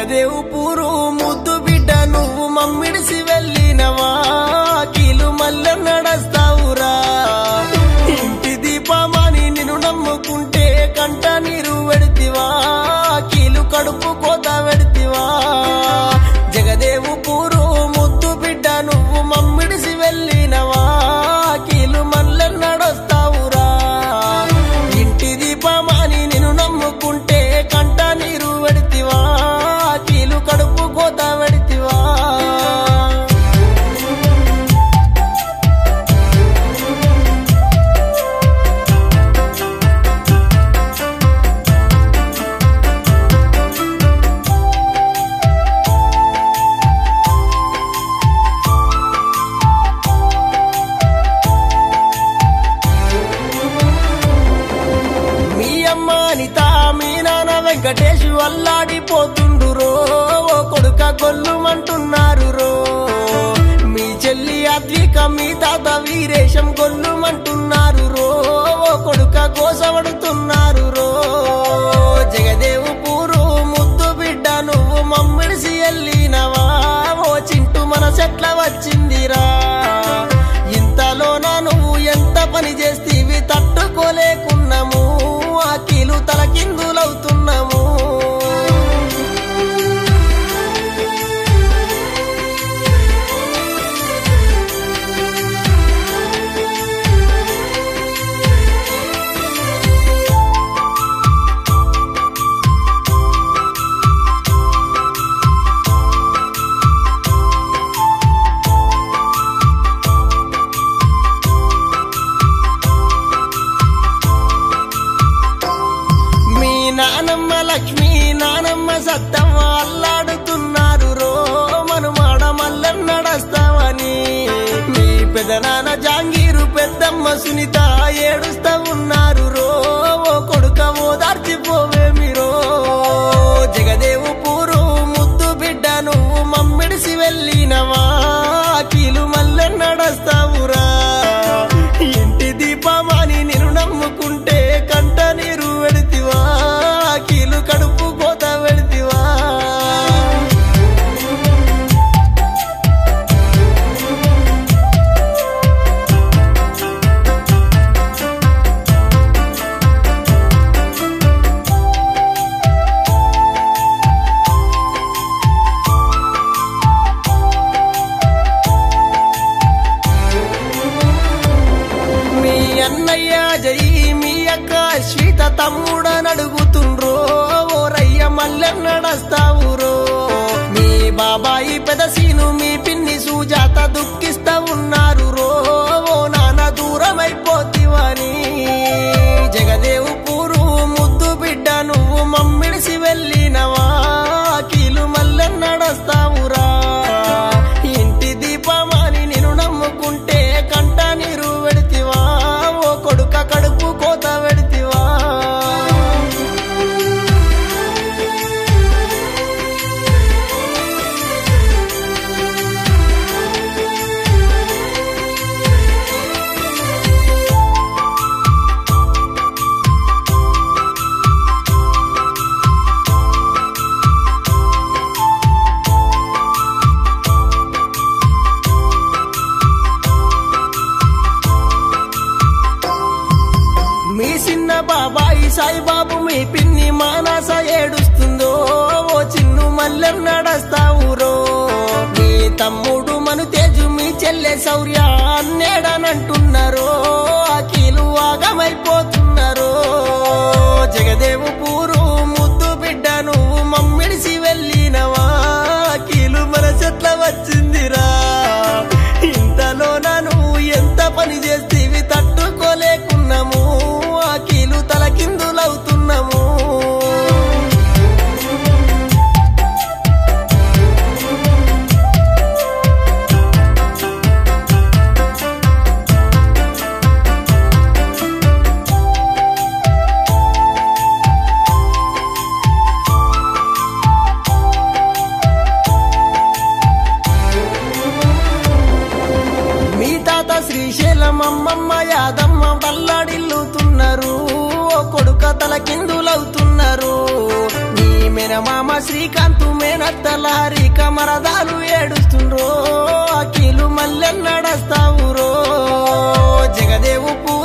జగదేవు పూరు ముద్దు బిడ్డ నువ్వు మమ్మిడిసి వెళ్ళినవా కీలు మల్లె నడస్తావురా ఇంటి దీపమాని నిన్ను నమ్ముకుంటే కంట నీరు వెడితివా కీలు కడుపు కోత వెడితివా జగదేవు పూరు ముద్దు బిడ్డ నువ్వు మమ్మిడిసి వెళ్ళినవా కీలు మల్లె నడస్తావురా ఇంటి దీపమాని నిన్ను నమ్ముకుంటే కంట నీరు వెడితివా కీలు కడుపు కోత వెడితివా మీ అమ్మ అనిత మీ నాన్న వెంకటేశు అల్లాడిపోతుండు రో ఓ కొడుక గొల్లుమంటున్నారు రో మీ చెల్లి అద్విక మీ తాత వీరేశం గొల్లుమంటున్నారు రో ఓ కొడుక గోసపడుతున్నారు రో జగదేవు పూరు ముద్దు బిడ్డ నువ్వు మమ్మిడిసి వెళ్ళినవా ఓ చింటూ మన చెట్ల వచ్చిందిరా ఇంతలోన నువ్వు ఎంత పని చేస్తీవి తట్టుకోలేకున్నాము ఆ కీలు తలకిందులవుతున్నాము మీ నానమ్మ లక్ష్మి నానమ్మ సత్తమ్మ అల్లాడుతున్నారు రో మనుమాడ మల్ల నడస్తావని మీ పెదనాన్న జాంగీరు పెద్దమ్మ సునీత ఏడుస్తా ఉన్నారు రో ఓ కొడుక ఓదార్చిపోవే మీరు జగదేవు పూరు ముద్దు బిడ్డ నువ్వు మమ్మిడిసి వెళ్ళినవా కీలు మల్లె నడస్తావురా ఇంటి దీపమాని నిన్ను నమ్ముకుంటే కంట నీరు వెడితివా కీలు కడుపు కోత వెడితివా మీ అన్నయ్య జై మీ అక్క శ్రీత తమ్ముడని అడుగుతుండ్రో ఓ రయ్య మల్లె నడస్తావురో మీ బాబాయి పెదసీను మీ పిన్ని సుజాత దుఃఖిస్తా ఉన్నారు రో ఓ నాన్న దూరమైపోతివని జగదేవు పూరు ముద్దు బిడ్డ నువ్వు మమ్మిడిసి వెళ్ళినవా కీలు మల్లె నడస్తావురా ఇంటి దీపమాని నిన్ను నమ్ముకుంటే కంట నీరు వెడితివా ఓ కొడుక కడుపు కోత వెడితివా మీ చిన్న బాబాయి సాయిబాబు మీ పిన్ని మానస ఏడుస్తుందో ఓ చిన్ను మల్లె నడస్తావురో మీ తమ్ముడు మను తేజు మీ చెల్లె శౌర్య అన్నేడనంటున్నారో అఖిలు ఆగమైపోతున్నారో జగదేవు పూరు ముద్దు బిడ్డ నువ్వు మమ్మిడిసి వెళ్ళినవా అఖిలు మన చెట్ల వచ్చిందిరా ఇంతలోన నువ్వు ఎంత పని చేస్తేవి తట్టుకోలేకున్నాము ఆ కీలు తలకిందులవుతున్నాము మీ తాత శ్రీశైలం అమ్మమ్మ యాదమ్మ తల్లాడిల్లుతున్నారు ఓ కొడుక తల కిందులవుతున్నారు నీ మెన మేనమామ శ్రీకాంతు మేనత్తలారి కమరదాలు ఏడుస్తుండ్రో అఖిలు మల్లెన్నడస్తావురో జగదేవు పూర